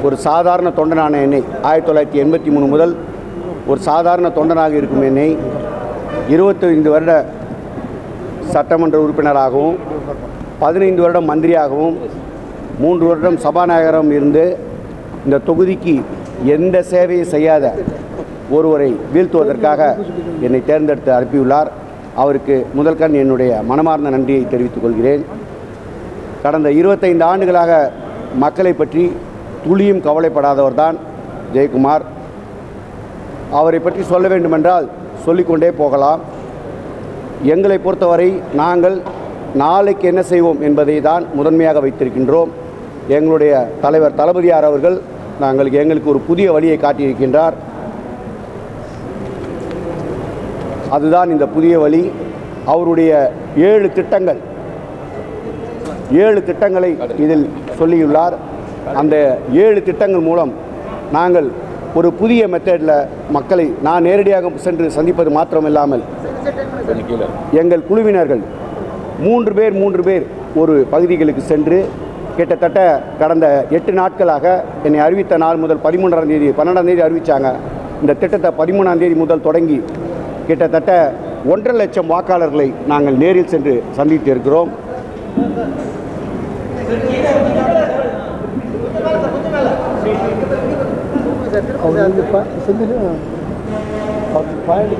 ஒரு சாதாரண தொண்டனான என்னை ஆயிரத்தி தொள்ளாயிரத்தி எண்பத்தி மூணு முதல் ஒரு சாதாரண தொண்டனாக இருக்கும் என்னை இருபத்தைந்து வருட சட்டமன்ற உறுப்பினராகவும் பதினைந்து வருடம் மந்திரியாகவும் மூன்று வருடம் சபாநாயகரும் இருந்து இந்த தொகுதிக்கு எந்த சேவையும் செய்யாத ஒருவரை வீழ்த்துவதற்காக என்னை தேர்ந்தெடுத்து அனுப்பியுள்ளார் அவருக்கு முதல் கண் என்னுடைய மனமார்ந்த நன்றியை தெரிவித்துக் கொள்கிறேன் கடந்த இருபத்தைந்து ஆண்டுகளாக மக்களை பற்றி துளியும் கவலைப்படாதவர் தான் ஜெயக்குமார் அவரை பற்றி சொல்ல வேண்டுமென்றால் சொல்லிக்கொண்டே போகலாம் எங்களை பொறுத்தவரை நாங்கள் நாளைக்கு என்ன செய்வோம் என்பதை தான் முதன்மையாக வைத்திருக்கின்றோம் எங்களுடைய தலைவர் தளபதியார் அவர்கள் நாங்கள் எங்களுக்கு ஒரு புதிய வழியை காட்டியிருக்கின்றார் அதுதான் இந்த புதிய வழி அவருடைய ஏழு திட்டங்கள் ஏழு திட்டங்களை இதில் சொல்லியுள்ளார் அந்த ஏழு திட்டங்கள் மூலம் நாங்கள் ஒரு புதிய மெத்தடில் மக்களை நான் நேரடியாக சென்று சந்திப்பது மாத்திரமில்லாமல் எங்கள் குழுவினர்கள் மூன்று பேர் மூன்று பேர் ஒரு பகுதிகளுக்கு சென்று கிட்டத்தட்ட கடந்த எட்டு நாட்களாக என்னை அறிவித்த நாள் முதல் பதிமூன்றாம் தேதி பன்னெண்டாம் தேதி அறிவித்தாங்க இந்த திட்டத்தை பதிமூணாம் தேதி முதல் தொடங்கி கிட்டத்தட்ட ஒன்றரை லட்சம் வாக்காளர்களை நாங்கள் நேரில் சென்று சந்தித்து இருக்கிறோம் ಅವ್ರು ಇಲ್ಲಿ ಪ ಸಂದಿನ ಅವ್ರ ಪಾಯಿಂಟ್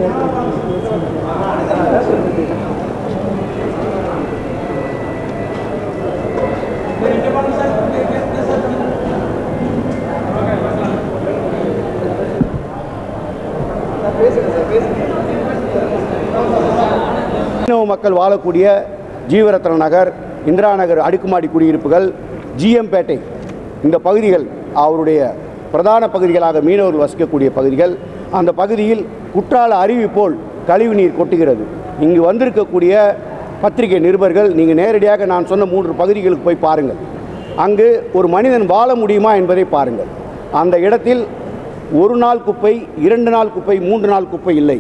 மீனவ மக்கள் வாழக்கூடிய ஜீவரத்ன நகர் இந்திரா நகர் அடுக்குமாடி குடியிருப்புகள் ஜிஎம்பேட்டை இந்த பகுதிகள் அவருடைய பிரதான பகுதிகளாக மீனவர்கள் வசிக்கக்கூடிய பகுதிகள் அந்த பகுதியில் குற்றால அருவி போல் கழிவுநீர் கொட்டுகிறது இங்கு வந்திருக்கக்கூடிய பத்திரிகை நிருபர்கள் நீங்கள் நேரடியாக நான் சொன்ன மூன்று பகுதிகளுக்கு போய் பாருங்கள் அங்கு ஒரு மனிதன் வாழ முடியுமா என்பதை பாருங்கள் அந்த இடத்தில் ஒரு நாள் குப்பை இரண்டு நாள் குப்பை மூன்று நாள் குப்பை இல்லை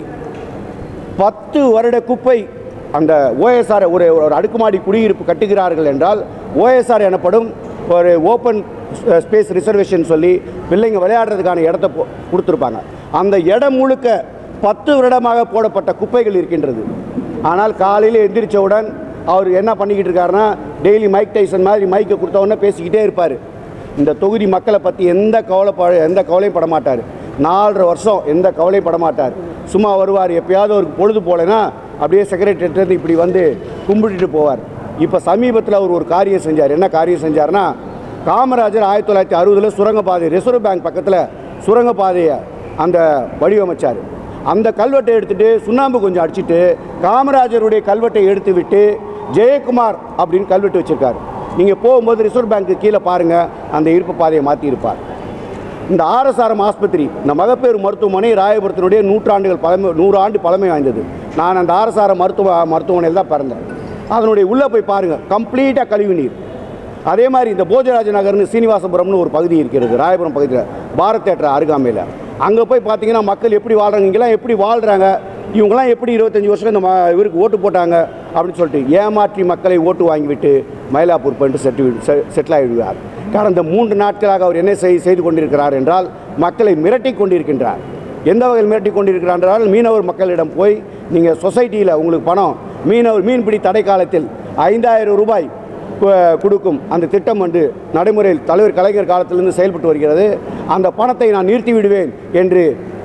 பத்து வருட குப்பை அந்த ஓஎஸ்ஆர் ஒரு ஒரு அடுக்குமாடி குடியிருப்பு கட்டுகிறார்கள் என்றால் ஓஎஸ்ஆர் எனப்படும் ஒரு ஓப்பன் ஸ்பேஸ் ரிசர்வேஷன் சொல்லி பிள்ளைங்க விளையாடுறதுக்கான இடத்த போ- கொடுத்துருப்பாங்க அந்த இடம் முழுக்க பத்து வருடமாக போடப்பட்ட குப்பைகள் இருக்கின்றது ஆனால் காலையில் எந்திரிச்சவுடன் அவர் என்ன பண்ணிக்கிட்டு இருக்காருன்னா டெய்லி மைக் டைசன் மாதிரி மைக்கை கொடுத்த உடனே பேசிக்கிட்டே இருப்பார் இந்த தொகுதி மக்களை பற்றி எந்த கவலைப்பட எந்த கவலையும் பட மாட்டார் நாலரை வருஷம் எந்த கவலையும் பட மாட்டார் சும்மா வருவார் எப்பயாவது ஒரு பொழுது போலனா அப்படியே செக்ரட்டரியேட்லேருந்து இப்படி வந்து கும்பிட்டுட்டு போவார் இப்போ சமீபத்தில் அவர் ஒரு காரியம் செஞ்சார் என்ன காரியம் செஞ்சார்னா காமராஜர் ஆயிரத்தி தொள்ளாயிரத்தி அறுபதில் சுரங்கப்பாதை ரிசர்வ் பேங்க் பக்கத்தில் சுரங்கப்பாதையை அந்த வடிவமைச்சார் அந்த கல்வெட்டை எடுத்துட்டு சுண்ணாம்பு கொஞ்சம் அடிச்சிட்டு காமராஜருடைய கல்வெட்டை எடுத்து விட்டு ஜெயக்குமார் அப்படின்னு கல்வெட்டு வச்சிருக்காரு நீங்கள் போகும்போது ரிசர்வ் பேங்க்கு கீழே பாருங்கள் அந்த இருப்பு பாதையை மாற்றியிருப்பார் இந்த ஆர்எஸ்ஆர்எம் ஆஸ்பத்திரி இந்த மகப்பேறு மருத்துவமனை ராயபுரத்தினுடைய நூற்றாண்டுகள் பழமை நூறு ஆண்டு பழமை வாய்ந்தது நான் அந்த ஆர்எஸ்ஆர்எம் மருத்துவ மருத்துவமனையில் தான் பிறந்தேன் அதனுடைய உள்ளே போய் பாருங்கள் கம்ப்ளீட்டாக கழிவு நீர் அதே மாதிரி இந்த போஜராஜ நகர்னு சீனிவாசபுரம்னு ஒரு பகுதி இருக்கிறது ராயபுரம் பகுதியில் பாரத் தேட்டர் அருகாமையில் அங்கே போய் பார்த்தீங்கன்னா மக்கள் எப்படி வாழ்கிறாங்க இங்கெல்லாம் எப்படி வாழ்கிறாங்க இவங்கெல்லாம் எப்படி இருபத்தஞ்சி வருஷம் இந்த ம- இவருக்கு ஓட்டு போட்டாங்க அப்படின்னு சொல்லிட்டு ஏமாற்றி மக்களை ஓட்டு வாங்கிவிட்டு மயிலாப்பூர் போயிட்டு செட்டில் செட்டில் ஆகிவிடுவார் கடந்த மூன்று நாட்களாக அவர் என்ன செய் செய்து கொண்டிருக்கிறார் என்றால் மக்களை மிரட்டி கொண்டிருக்கின்றார் எந்த வகையில் மிரட்டி கொண்டிருக்கிறார் என்றால் மீனவர் மக்களிடம் போய் நீங்கள் சொசைட்டியில் உங்களுக்கு பணம் மீனவர் மீன்பிடி தடை காலத்தில் ஐந்தாயிரம் ரூபாய் கு- கொடுக்கும் அந்த திட்டம் வந்து நடைமுறையில் தலைவர் கலைஞர் காலத்திலிருந்து செயல்பட்டு வருகிறது அந்த பணத்தை நான் நிறுத்தி விடுவேன் என்று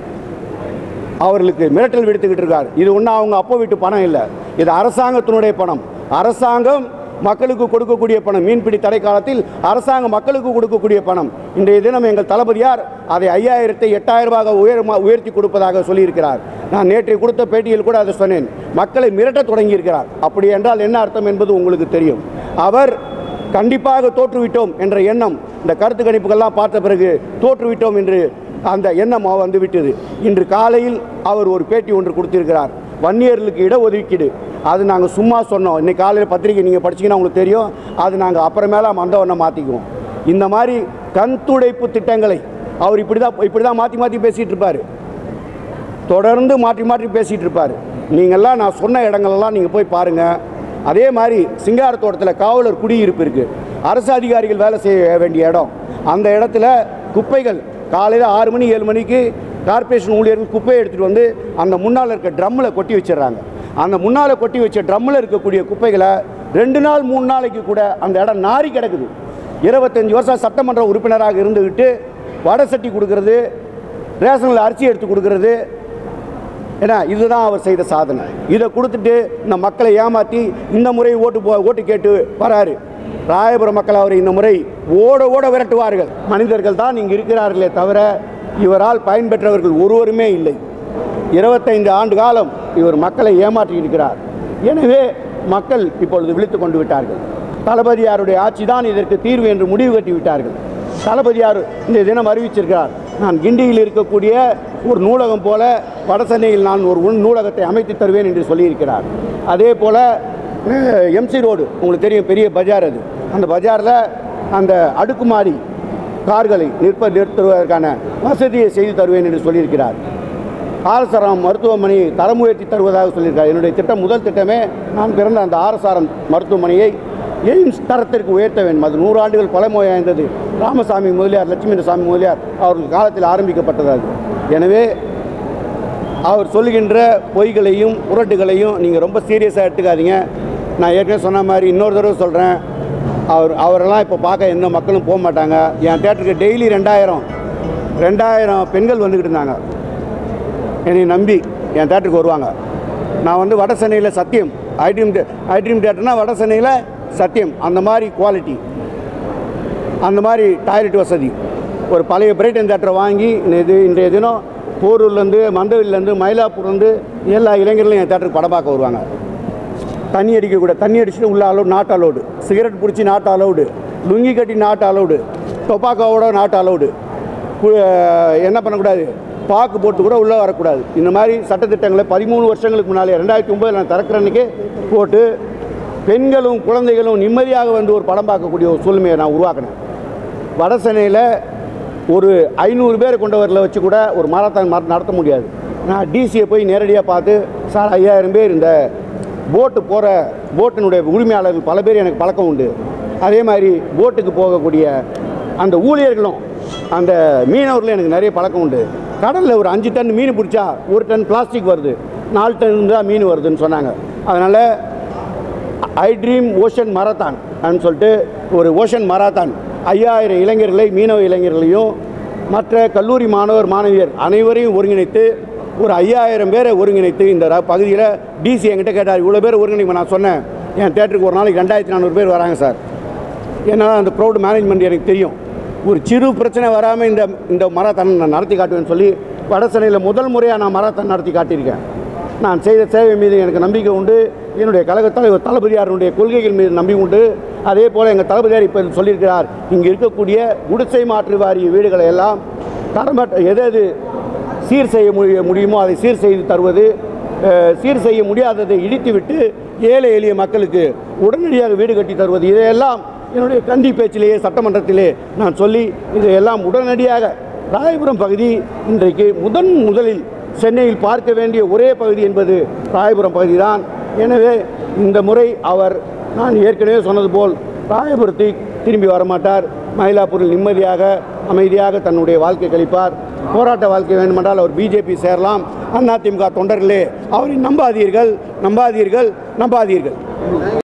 அவர்களுக்கு மிரட்டல் விடுத்துக்கிட்டு இருக்கார் இது ஒன்றும் அவங்க அப்போ வீட்டு பணம் இல்லை இது அரசாங்கத்தினுடைய பணம் அரசாங்கம் மக்களுக்கு கொடுக்கக்கூடிய பணம் மீன்பிடி தடை காலத்தில் அரசாங்கம் மக்களுக்கு கொடுக்கக்கூடிய பணம் இன்றைய தினம் எங்கள் தளபதியார் அதை ஐயாயிரத்தை எட்டாயிரம் ரூபாக உயர்மா உயர்த்தி கொடுப்பதாக சொல்லியிருக்கிறார் நான் நேற்று கொடுத்த பேட்டியில் கூட அதை சொன்னேன் மக்களை மிரட்டத் தொடங்கியிருக்கிறார் அப்படி என்றால் என்ன அர்த்தம் என்பது உங்களுக்கு தெரியும் அவர் கண்டிப்பாக தோற்றுவிட்டோம் என்ற எண்ணம் இந்த கருத்து கணிப்புகள்லாம் பார்த்த பிறகு தோற்றுவிட்டோம் என்று அந்த எண்ணம் வந்து விட்டது இன்று காலையில் அவர் ஒரு பேட்டி ஒன்று கொடுத்திருக்கிறார் வன்னியர்களுக்கு இடஒதுக்கீடு அது நாங்கள் சும்மா சொன்னோம் இன்னைக்கு காலையில் பத்திரிக்கை நீங்கள் படிச்சீங்கன்னா உங்களுக்கு தெரியும் அது நாங்கள் அப்புறமேல மந்தவண்ணம் மாற்றிக்குவோம் இந்த மாதிரி கண் துடைப்பு திட்டங்களை அவர் இப்படி தான் இப்படி தான் மாற்றி மாற்றி பேசிகிட்டு இருப்பார் தொடர்ந்து மாற்றி மாற்றி பேசிகிட்டு இருப்பார் நீங்கள்லாம் நான் சொன்ன இடங்கள்லாம் நீங்கள் போய் பாருங்கள் அதே மாதிரி சிங்காரத்தோட்டத்தில் காவலர் குடியிருப்பு இருக்குது அரசு அதிகாரிகள் வேலை செய்ய வேண்டிய இடம் அந்த இடத்துல குப்பைகள் காலையில் ஆறு மணி ஏழு மணிக்கு கார்ப்பரேஷன் ஊழியர்கள் குப்பையை எடுத்துகிட்டு வந்து அந்த முன்னால் இருக்க ட்ரம்மில் கொட்டி வச்சிடுறாங்க அந்த முன்னால் கொட்டி வச்ச ட்ரம்மில் இருக்கக்கூடிய குப்பைகளை ரெண்டு நாள் மூணு நாளைக்கு கூட அந்த இடம் நாரி கிடக்குது இருபத்தஞ்சி வருஷம் சட்டமன்ற உறுப்பினராக இருந்துக்கிட்டு வடை சட்டி கொடுக்கறது ரேஷனில் அரிசி எடுத்து கொடுக்கறது ஏன்னா இதுதான் அவர் செய்த சாதனை இதை கொடுத்துட்டு இந்த மக்களை ஏமாற்றி இந்த முறை ஓட்டு போ ஓட்டு கேட்டு வராரு ராயபுரம் மக்கள் அவரை இந்த முறை ஓட ஓட விரட்டுவார்கள் மனிதர்கள் தான் இங்கு இருக்கிறார்களே தவிர இவரால் பயன்பெற்றவர்கள் ஒருவருமே இல்லை இருபத்தைந்து ஆண்டு காலம் இவர் மக்களை ஏமாற்றி இருக்கிறார் எனவே மக்கள் இப்பொழுது விழித்து கொண்டு விட்டார்கள் தளபதியாருடைய ஆட்சி தான் இதற்கு தீர்வு என்று முடிவு கட்டி விட்டார்கள் தளபதியார் இந்த தினம் அறிவிச்சிருக்கிறார் நான் கிண்டியில் இருக்கக்கூடிய ஒரு நூலகம் போல வடசென்னையில் நான் ஒரு உள் நூலகத்தை அமைத்து தருவேன் என்று சொல்லியிருக்கிறார் அதே போல் எம்சி ரோடு உங்களுக்கு தெரியும் பெரிய பஜார் அது அந்த பஜாரில் அந்த அடுக்குமாடி கார்களை நிற்ப நிறுத்துவதற்கான வசதியை செய்து தருவேன் என்று சொல்லியிருக்கிறார் ஆர்எஸ்ஆர்எம் மருத்துவமனையை தரம் உயர்த்தி தருவதாக சொல்லியிருக்கார் என்னுடைய திட்டம் முதல் திட்டமே நான் பிறந்த அந்த ஆர்எஸ்ஆர்எம் மருத்துவமனையை எய்ம்ஸ் தரத்திற்கு உயர்த்த வேண்டும் அது நூறு ஆண்டுகள் பழமை வாய்ந்தது ராமசாமி முதலியார் லட்சுமி சாமி முதலியார் அவர்கள் காலத்தில் ஆரம்பிக்கப்பட்டது அது எனவே அவர் சொல்லுகின்ற பொய்களையும் புரட்டுகளையும் நீங்கள் ரொம்ப சீரியஸாக எடுத்துக்காதீங்க நான் ஏற்கனவே சொன்ன மாதிரி இன்னொரு தடவை சொல்கிறேன் அவர் அவரெல்லாம் இப்போ பார்க்க எந்த மக்களும் போக மாட்டாங்க என் தேட்டருக்கு டெய்லி ரெண்டாயிரம் ரெண்டாயிரம் பெண்கள் வந்துக்கிட்டு இருந்தாங்க என்னை நம்பி என் தேட்டருக்கு வருவாங்க நான் வந்து வட சென்னையில் சத்தியம் ஐட்ரீம் ஐட்ரீம் தேட்டர்னா வட சென்னையில் சத்தியம் அந்த மாதிரி குவாலிட்டி அந்த மாதிரி டாய்லெட் வசதி ஒரு பழைய பிரைட்டன் தேட்டரை வாங்கி இந்த இது இன்றைய தினம் போரூர்லேருந்து மந்தவிலேருந்து மயிலாப்பூர்லேருந்து எல்லா இளைஞர்களும் என் தேட்டருக்கு படம் பார்க்க வருவாங்க தண்ணி அடிக்கக்கூட தண்ணி அடிச்சுட்டு உள்ள அலோடு நாட் அலோடு சிகரெட் பிடிச்சி நாட் அலோடு லுங்கி கட்டி நாட் அலோடு டொபாக்கோவோட நாட் அலோடு என்ன பண்ணக்கூடாது பாக்கு போட்டு கூட உள்ளே வரக்கூடாது இந்த மாதிரி சட்டத்திட்டங்களை பதிமூணு வருஷங்களுக்கு முன்னாலே ரெண்டாயிரத்தி ஒம்பதில் நான் திறக்கிற அன்னைக்கே போட்டு பெண்களும் குழந்தைகளும் நிம்மதியாக வந்து ஒரு படம் பார்க்கக்கூடிய ஒரு சூழ்நிலையை நான் உருவாக்கினேன் வட சென்னையில் ஒரு ஐநூறு பேர் கொண்டவரில் வச்சு கூட ஒரு மாரத்தான் மர- நடத்த முடியாது நான் டிசியை போய் நேரடியாக பார்த்து சார் ஐயாயிரம் பேர் இந்த போட்டு போகிற போட்டினுடைய உரிமையாளர்கள் பல பேர் எனக்கு பழக்கம் உண்டு அதே மாதிரி போட்டுக்கு போகக்கூடிய அந்த ஊழியர்களும் அந்த மீனவர்களும் எனக்கு நிறைய பழக்கம் உண்டு கடலில் ஒரு அஞ்சு டன் மீன் பிடிச்சா ஒரு டன் பிளாஸ்டிக் வருது நாலு டன் தான் மீன் வருதுன்னு சொன்னாங்க அதனால் ஐ ட்ரீம் ஓஷன் மராத்தான் அப்படின்னு சொல்லிட்டு ஒரு ஓஷன் மராத்தான் ஐயாயிரம் இளைஞர்களை மீனவ இளைஞர்களையும் மற்ற கல்லூரி மாணவர் மாணவியர் அனைவரையும் ஒருங்கிணைத்து ஒரு ஐயாயிரம் பேரை ஒருங்கிணைத்து இந்த பகுதியில் டிசி என்கிட்ட கேட்டார் இவ்வளோ பேர் ஒருங்கிணைப்பு நான் சொன்னேன் என் தேட்டருக்கு ஒரு நாளைக்கு ரெண்டாயிரத்தி நானூறு பேர் வராங்க சார் என்னால் அந்த க்ரௌட் மேனேஜ்மெண்ட் எனக்கு தெரியும் ஒரு சிறு பிரச்சனை வராமல் இந்த இந்த மராத்தான் நான் நடத்தி காட்டுவேன்னு சொல்லி வடசென்னையில் முதல் முறையாக நான் மராத்தான் நடத்தி காட்டியிருக்கேன் நான் செய்த சேவை மீது எனக்கு நம்பிக்கை உண்டு என்னுடைய கழக தலைவர் தளபதியாருடைய கொள்கைகள் மீது நம்பிக்கை உண்டு அதே போல் எங்கள் தளபதியார் இப்போ சொல்லியிருக்கிறார் இங்கே இருக்கக்கூடிய குடிசை மாற்று வாரிய வீடுகளை எல்லாம் தரமற்ற எது எது சீர் செய்ய முடிய முடியுமோ அதை சீர் செய்து தருவது அஹ், சீர் செய்ய முடியாததை இடித்துவிட்டு ஏழை எளிய மக்களுக்கு உடனடியாக வீடு கட்டி தருவது இதையெல்லாம் என்னுடைய கண்டி பேச்சிலேயே சட்டமன்றத்திலே நான் சொல்லி இதையெல்லாம் உடனடியாக ராயபுரம் பகுதி இன்றைக்கு முதன் முதலில் சென்னையில் பார்க்க வேண்டிய ஒரே பகுதி என்பது ராயபுரம் பகுதி தான் எனவே இந்த முறை அவர் நான் ஏற்கனவே சொன்னது போல் ராயபுரத்தை திரும்பி வரமாட்டார் மயிலாப்பூரில் நிம்மதியாக அமைதியாக தன்னுடைய வாழ்க்கை கழிப்பார் போராட்ட வாழ்க்கை வேண்டுமென்றால் அவர் பிஜேபி சேரலாம் அதிமுக தொண்டர்களே அவரை நம்பாதீர்கள் நம்பாதீர்கள் நம்பாதீர்கள்